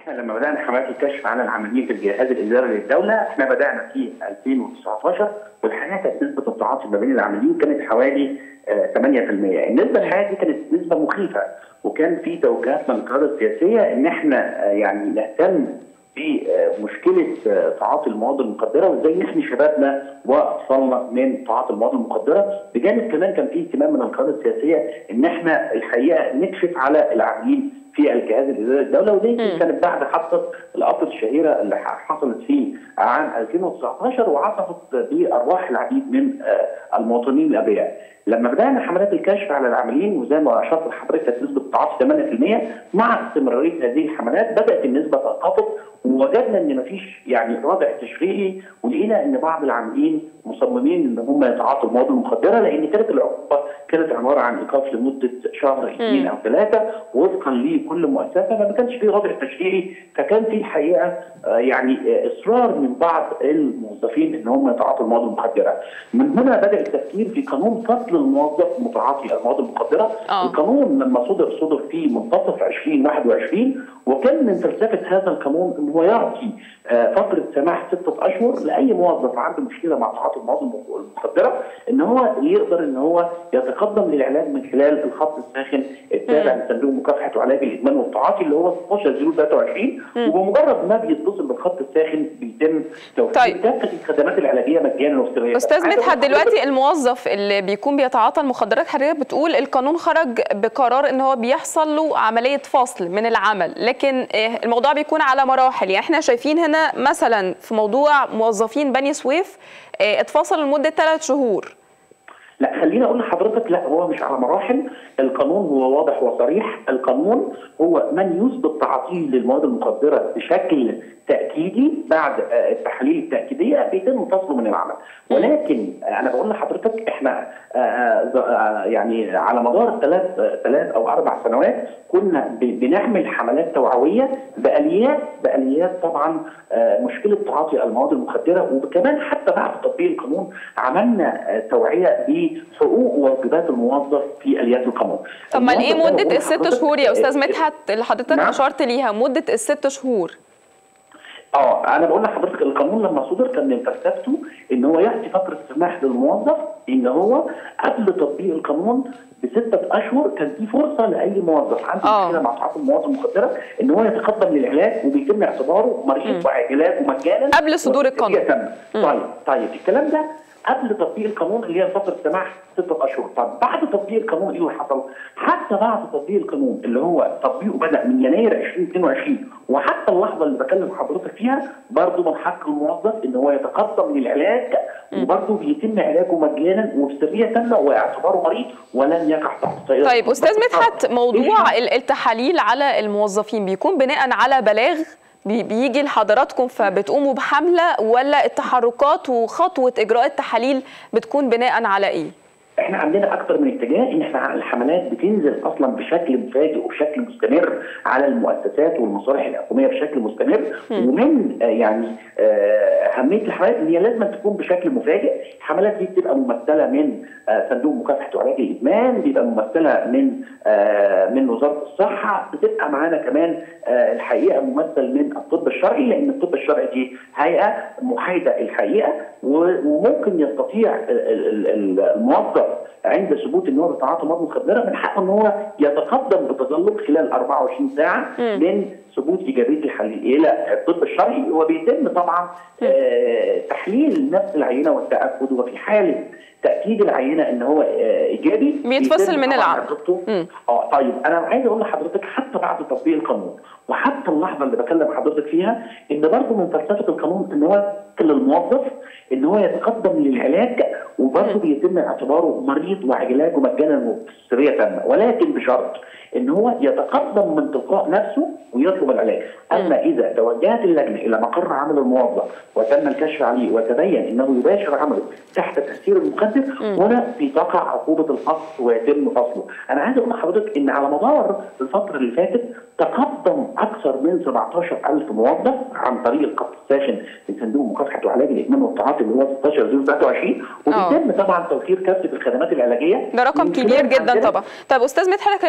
احنا لما بدانا حملات الكشف عن العاملين في الجهاز الاداري للدوله احنا بدانا في 2019 والحقيقه كانت نسبه التعاطي ما بين العاملين كانت حوالي آه 8% النسبه الحقيقه دي كانت نسبه مخيفه وكان في توجيهات من القياده السياسيه ان احنا آه يعني نهتم بمشكله تعاطي المواد المخدره وازاي نحمي شبابنا واطفالنا من تعاطي المواد المخدره بجانب كمان كان في اهتمام من القياده السياسيه ان احنا الحقيقه نكشف على العاملين في الجهاز الاداري الدوله ودي كانت بعد حادثه القطر الشهيره اللي حصلت في عام 2019 وعصفت بارواح العديد من المواطنين الابرياء. لما بدانا حملات الكشف على العاملين وزي ما اشرت لحضرتك نسبه التعاطي 8% مع استمراريه هذه الحملات بدات النسبه تنخفض ووجدنا ان مفيش يعني رادع تشريعي ولقينا ان بعض العاملين مصممين ان هم يتعاطوا المواد المخدره لان كانت العقوبه كانت عباره عن ايقاف لمده شهر اثنين او ثلاثه وفقا لكل مؤسسه فما كانش في رادع تشريعي فكان في الحقيقه يعني اصرار من بعض الموظفين ان هم يتعاطوا المواد المخدره. من هنا بدا التفكير في قانون فصل الموظف متعاطي المواد المخدره. أوه. القانون لما صدر صدر في منتصف 2021 وكان من فلسفه هذا القانون ان هو يعطي فتره سماح سته اشهر لاي موظف عنده مشكله مع تعاطي المواد المخدره ان هو يقدر ان هو يتقدم للعلاج من خلال الخط الساخن التابع لصندوق مكافحه وعلاج الادمان والتعاطي اللي هو 16023 وبمجرد ما بيتصل بالخط الساخن بيتم توفير طيب. كافه الخدمات العلاجيه مجانا وسريه استاذ مدحت دلوقتي الموظف اللي بيكون بيتعاطى المخدرات حضرتك بتقول القانون خرج بقرار ان هو بيحصل له عمليه فصل من العمل لكن الموضوع بيكون على مراحل يعني احنا شايفين هنا مثلا في موضوع موظفين بني سويف اتفصل لمده ثلاث شهور لا خليني اقول لحضرتك لا هو مش على مراحل القانون هو واضح وصريح القانون هو من يثبت تعاطيه للمواد المخدره بشكل تاكيدي بعد التحاليل التاكيديه بيتم فصله من العمل ولكن انا بقول لحضرتك احنا يعني على مدار ثلاث ثلاث او اربع سنوات كنا بنعمل حملات توعويه باليات باليات طبعا مشكله تعاطي المواد المخدره وكمان حتى بعد تطبيق القانون عملنا توعيه بحقوق وواجبات الموظف في اليات القانون. طب ما ايه مده الست شهور يا استاذ مدحت اللي حضرتك نعم؟ اشرت ليها مده الست شهور؟ اه انا بقول لحضرتك القانون لما صدر كان من فلسفته ان هو يعطي فتره سماح للموظف ان هو قبل تطبيق القانون بستة اشهر كان في فرصه لاي موظف عنده مشكله مع تعاطي المواد المخدره ان هو يتقدم للعلاج وبيتم اعتباره مريض وعلاجه مجانا قبل صدور القانون طيب طيب الكلام ده قبل تطبيق القانون اللي هي فتره سماح ستة اشهر، طب بعد تطبيق القانون ايه اللي حصل؟ حتى بعد تطبيق القانون اللي هو تطبيقه بدا من يناير 2022 وحتى اللحظه اللي بكلم حضرتك فيها برضه من حق الموظف ان هو يتقدم للعلاج وبرضه بيتم علاجه مجانا وبسريه تامه واعتباره مريض ولن يقع تحت طيب استاذ مدحت موضوع التحاليل على الموظفين بيكون بناء على بلاغ بيجي لحضراتكم فبتقوموا بحمله ولا التحركات وخطوه اجراء التحاليل بتكون بناء على ايه؟ احنا عندنا اكثر من اتجاه ان احنا الحملات بتنزل اصلا بشكل مفاجئ وبشكل مستمر على المؤسسات والمصالح الحكوميه بشكل مستمر م. ومن آه يعني آه اهميه الحملات ان هي لازم تكون بشكل مفاجئ، الحملات دي بتبقى ممثله من آه صندوق مكافحه وعلاج الادمان، بيبقى ممثله من من وزاره الصحه، بتبقى معانا كمان الحقيقه ممثل من الطب الشرعي لان الطب الشرعي دي هيئه محايده الحقيقه وممكن يستطيع الموظف عند ثبوت ان هو بيتعاطى مواد مخدره من حقه ان هو يتقدم بتدلق خلال 24 ساعه م. من ثبوت ايجابيه الحليل الى الطب الشرعي وبيتم طبعا آه تحليل نفس العينه والتاكد وفي حاله تاكيد العينه ان هو آه ايجابي بيتفصل من العمل اه طيب انا عايز اقول لحضرتك حتى بعد تطبيق القانون وحتى اللحظه اللي بكلم حضرتك فيها ان برضه من فلسفه القانون ان هو للموظف ان هو يتقدم للعلاج وبرضه بيتم اعتباره مريض وعلاجه مجانا وبسريه تامه ولكن بشرط ان هو يتقدم من تلقاء نفسه ويطلب العلاج، اما اذا توجهت اللجنه الى مقر عمل الموظف وتم الكشف عليه وتبين انه يباشر عمله تحت تاثير المخدر هنا بتقع عقوبه الفصل ويتم فصله، انا عايز اقول لحضرتك ان على مدار الفتره اللي فاتت تقدم اكثر من 17000 موظف عن طريق الخط الساخن لصندوق مكافحه وعلاج الادمان والتعاطي اللي هو 16023 وبيتم طبعا توفير كافه الخدمات العلاجيه ده رقم كبير جدا طبعا طب استاذ مدحت بتقول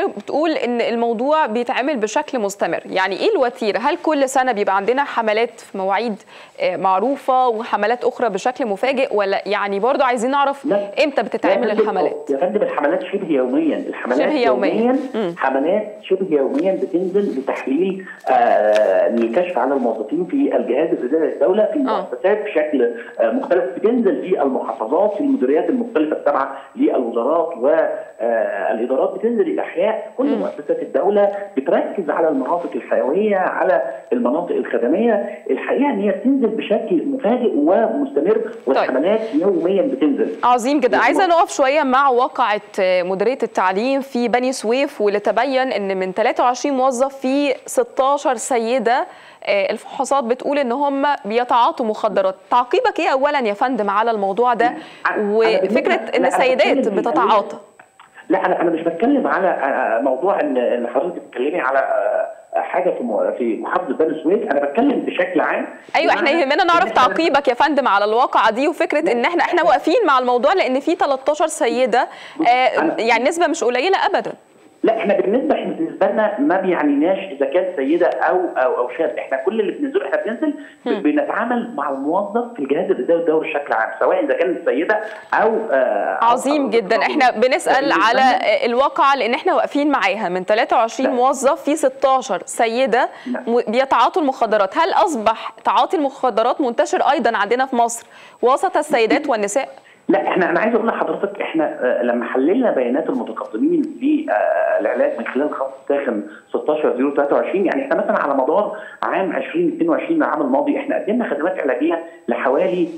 بتقول ان الموضوع بيتعمل بشكل مستمر يعني ايه الوتيره هل كل سنه بيبقى عندنا حملات في مواعيد معروفه وحملات اخرى بشكل مفاجئ ولا يعني برضو عايزين نعرف لا. امتى بتتعمل الحملات يا فندم الحملات شبه يوميا الحملات شبه يوميا, يومياً حملات شبه يوميا بتنزل لتحليل آه للكشف على الموظفين في الجهاز الاداري للدوله في المؤسسات بشكل آه مختلف بتنزل في المحافظات في المديريات المختلفه التابعه للوزارات والادارات بتنزل الاحياء كل مؤسسات الدوله بتركز على المناطق الحيويه على المناطق الخدميه الحقيقه ان هي بتنزل بشكل مفاجئ ومستمر والحملات طيب. يوميا بتنزل عظيم جدا عايزه نقف شويه مع واقعه مديريه التعليم في بني سويف واللي تبين ان من 23 موظف في 16 سيده الفحوصات بتقول ان هم بيتعاطوا مخدرات تعقيبك ايه اولا يا فندم على الموضوع ده وفكره ان السيدات بتتعاطى لا انا انا مش بتكلم على موضوع ان ان حضرتك بتتكلمي على حاجه في في محافظه بني سويف انا بتكلم بشكل عام ايوه احنا يهمنا نعرف تعقيبك يا فندم على الواقعه دي وفكره ان احنا احنا واقفين مع الموضوع لان في 13 سيده آه يعني نسبه مش قليله ابدا لا احنا بالنسبه احنا بالنسبه لنا ما بيعنيناش اذا كان سيده او او او شاب احنا كل اللي بننزله احنا بننزل بنتعامل مع الموظف في الجهاز الاداري الدوري بشكل عام سواء اذا كانت سيده او آه عظيم أو جدا أو احنا بنسال على الواقعه لان احنا واقفين معاها من 23 لا. موظف في 16 سيده لا. بيتعاطوا المخدرات هل اصبح تعاطي المخدرات منتشر ايضا عندنا في مصر وسط السيدات والنساء؟ لا احنا انا عايز اقول لحضرتك احنا لما حللنا بيانات المتقدمين للعلاج من خلال خط ساخن 16 0 23 يعني احنا مثلا على مدار عام 2022 العام الماضي احنا قدمنا خدمات علاجيه لحوالي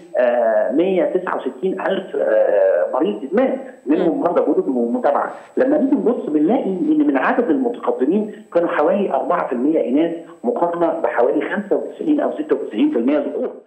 169 الف مريض ادمان منهم مرضى جدد ومتابعه لما نيجي نبص بنلاقي ان من عدد المتقدمين كانوا حوالي 4% اناث مقارنه بحوالي 95 او 96% ذكور